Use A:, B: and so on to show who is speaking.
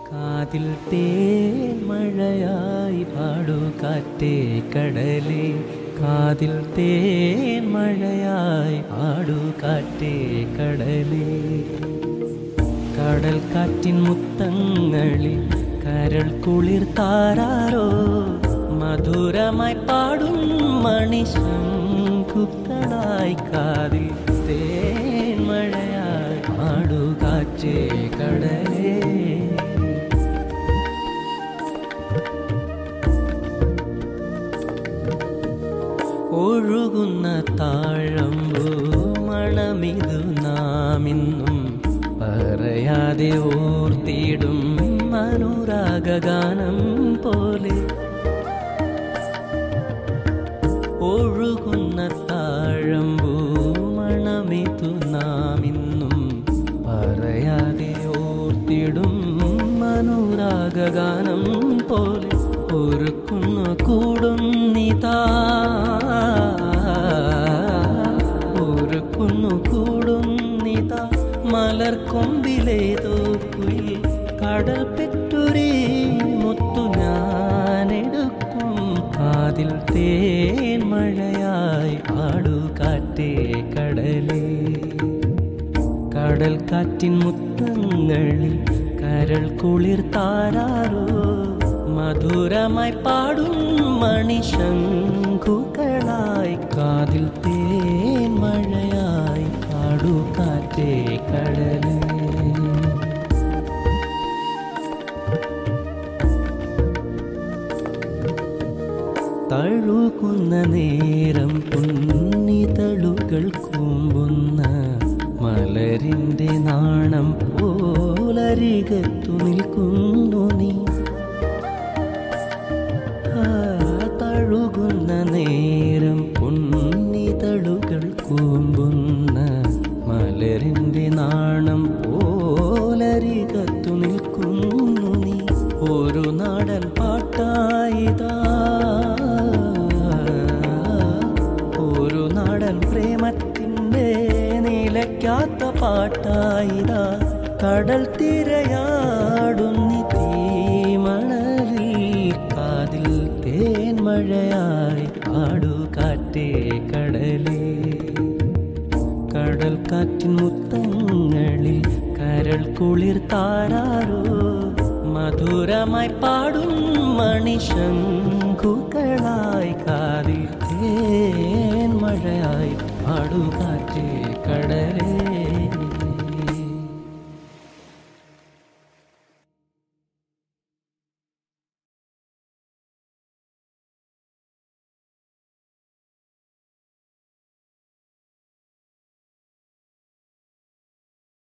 A: കാതിൽ തേൻ മഴയായി പാടൂ കാറ്റേ കടലേ കാതിൽ തേൻ മഴയായി പാടൂ കാറ്റേ കടലേ കടൽ കാറ്റിൻ മുത്തങ്ങളിൽ കരൾ കുളിർ താരാരോ മധുരമായി പാടും മണിശങ്കുക്കളായി കാതിൽ തേൻ മഴയായി പാടൂ കാറ്റേ കടലേ ഒഴുകുന്ന താഴമ്പൂ മണമിതു നാമിന്നും പറയാതെ ഓർത്തിടും അനുരാഗാനം പോലെ ഒഴുകുന്ന താഴമ്പൂ മണമിതു നാമിന്നും പറയാതെ ഓർത്തിടും അനുരാഗാനം പോലെ ഒരുക്കുന്നു കൂടും നിതാ ഒരുക്കുന്നു കൂടും നിതാ മലർക്കൊമ്പിലേതോ കുയിൽ കടൽ പെറ്റൊരേ മുത്തു ഞാനെടുക്കും കാതിൽ തേൻ മഴയായി പാടു കാറ്റേ കടലേ കടൽ കാറ്റിൻ മുത്തങ്ങളിൽ കരൾ കുളിർ താരാറോ മധുരമായി പാടും മണിശങ്കുകളായി കാതിൽ തേൻ മഴയായി പാടു കാറ്റേ കടലേ തഴുകുന്ന നേരം പുന്നിതളുകൾ കൂമ്പുന്ന മലരിൻ്റെ നാണം പോലരികത്തു നിൽക്കുന്നു നീ ആ, തഴുകുന്ന നേരം പുന്നിതളുകൾ കൂമ്പുന്ന മലരിൻ്റെ നാണം പോലരികത്തു നിൽക്കുന്നു നീ ഒരു നാടൻ പാട്ടായിതാ ഒരു നാടൻ പ്രേമത്തിൻ്റെ നിലയ്ക്കാത്ത പാട്ടായിതാ കടൽ തിരയാടുന്നി തീമണലിൽ കാതിൽ തേൻമഴയായി പാടു കാറ്റേ കടലേ കടൽ കാറ്റിൻ മുത്തങ്ങളിൽ കരൾ കുളിർ താരാരോ മധുരമായി പാടും മണിശങ്കുകളായി കാതിൽ തേൻ മഴയായി പാടു കാറ്റേ കടലേ